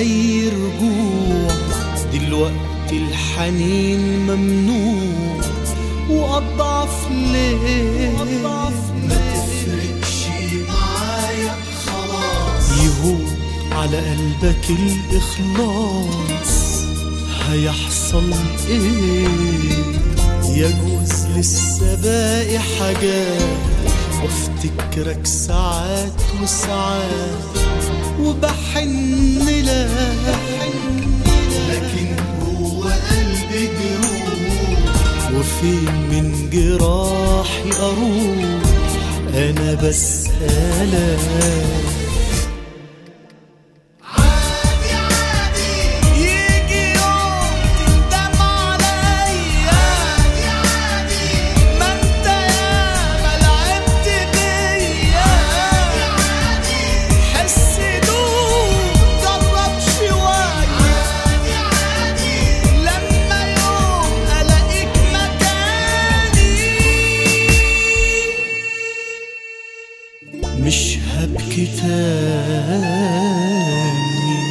أي رجوع دلوقتي الحنين ممنوع وأضعف ليه ما تفرقش معايا خلاص يهون على قلبك الإخلاص هيحصل إيه يجوز لسه باقي حاجات وافتكرك ساعات وساعات وبحن لك لكن جوه قلبي جروح وفين من جراحي أروح أنا بسألك عادي عادي يجي يوم تندم عليا عادي عادي ما انت ياما لعبت بيا عادي حس دوب جرب شوية عادي عادي لما يوم الاقيك مكاني مش هبكي تاني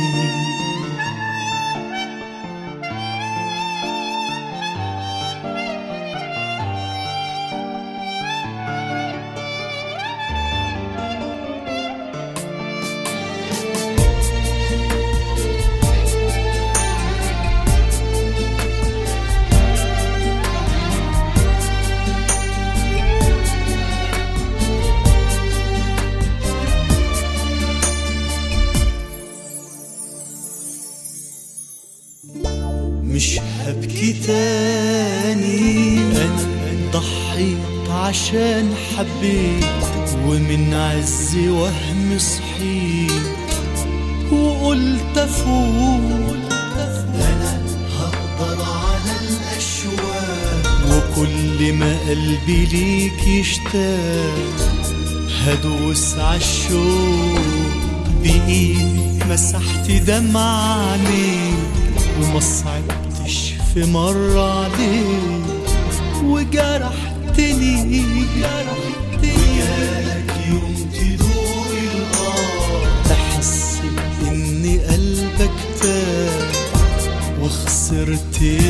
مش هبكي تاني انا ضحيت عشان حبيت ومن عز وهم صحيت وقلت افوق انا هقدر على الاشواق وكل ما قلبي ليك يشتاق هدوس عالشوق بإيدي مسحت دمع عينيك وما صعبتش في مرة عليك وجرحتني جرحتني جالك يوم تدور القار بحس ان قلبك تاه وخسرت